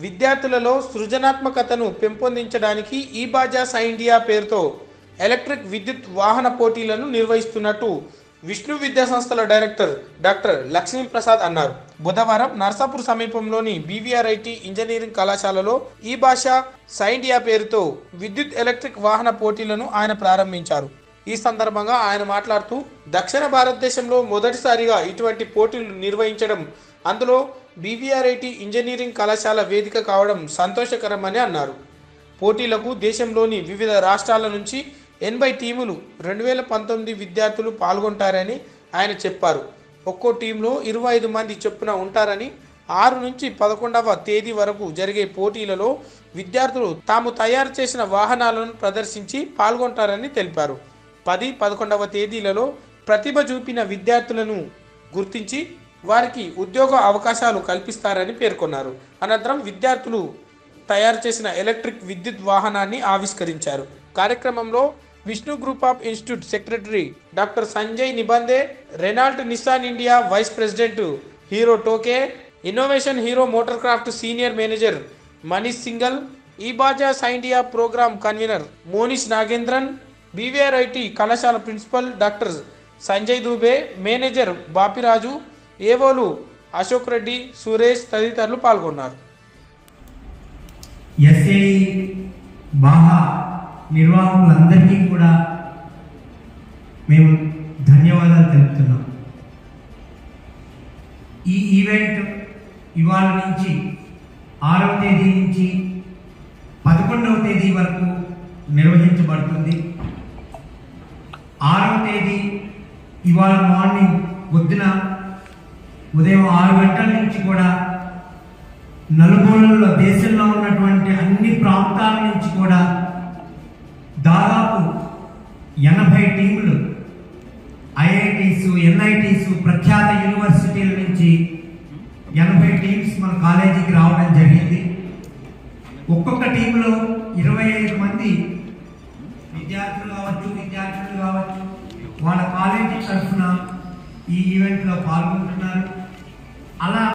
విద్యార్థులలో సృజనాత్మకతను పెంపొందించడానికి ఈ బాజాస్ ఇండియా పేరుతో ఎలక్ట్రిక్ విద్యుత్ వాహన పోటీలను నిర్వహిస్తున్నట్టు విష్ణు విద్యా సంస్థల డైరెక్టర్ డాక్టర్ లక్ష్మీ ప్రసాద్ అన్నారు బుధవారం నర్సాపూర్ సమీపంలోని బీవీఆర్ఐటి ఇంజనీరింగ్ కళాశాలలో ఈ భాష సైండియా పేరుతో విద్యుత్ ఎలక్ట్రిక్ వాహన పోటీలను ఆయన ప్రారంభించారు ఈ సందర్భంగా ఆయన మాట్లాడుతూ దక్షిణ భారతదేశంలో మొదటిసారిగా ఇటువంటి పోటీలు నిర్వహించడం అందులో బీవీఆర్ఐటి ఇంజనీరింగ్ కళాశాల వేదిక కావడం సంతోషకరమని అన్నారు పోటీలకు దేశంలోని వివిధ రాష్ట్రాల నుంచి ఎనభై టీములు రెండు వేల పంతొమ్మిది విద్యార్థులు పాల్గొంటారని ఆయన చెప్పారు ఒక్కో టీంలో ఇరవై ఐదు మంది చొప్పున ఉంటారని ఆరు నుంచి పదకొండవ తేదీ వరకు జరిగే పోటీలలో విద్యార్థులు తాము తయారు చేసిన వాహనాలను ప్రదర్శించి పాల్గొంటారని తెలిపారు పది పదకొండవ తేదీలలో ప్రతిభ చూపిన విద్యార్థులను గుర్తించి వారికి ఉద్యోగ అవకాశాలు కల్పిస్తారని పేర్కొన్నారు అనంతరం విద్యార్థులు తయారు చేసిన ఎలక్ట్రిక్ విద్యుత్ వాహనాన్ని ఆవిష్కరించారు కార్యక్రమంలో Vishnu group of institute secretary doctor Sanjay Nibande Renault Nissan India vice president Hero టోకే innovation Hero motor craft senior manager Manish Singal ఈ బాజాస్ India programme convener Monish Nagendran BVRIT కళాశాల principal doctor Sanjay Dubey manager Bapiraju ఏవోలు అశోక్ రెడ్డి సురేష్ తదితరులు పాల్గొన్నారు ఎస్ఏ బాహా నిర్వాహకులందరికీ కూడా మేము ధన్యవాదాలు తెలుపుతున్నాం ఈ ఈవెంట్ ఇవాళ నుంచి ఆరవ తేదీ నుంచి పదకొండవ తేదీ వరకు నిర్వహించబడుతుంది ఆరవ తేదీ ఇవాళ మార్నింగ్ పొద్దున ఉదయం ఆరు గంటల నుంచి కూడా నలుమూలల్లో దేశంలో ఉన్నటువంటి అన్ని ప్రాంతాల నుంచి కూడా దాదాపు ఎనభై టీములు ఐఐటీస్ ఎన్ఐటీస్ ప్రఖ్యాత యూనివర్సిటీల నుంచి ఎనభై టీమ్స్ మన కాలేజీకి రావడం జరిగింది ఒక్కొక్క టీంలో ఇరవై ఐదు మంది విద్యార్థులు కావచ్చు విద్యార్థులు కావచ్చు వాళ్ళ కాలేజీ తరఫున ఈ ఈవెంట్లో పాల్గొంటున్నారు అలా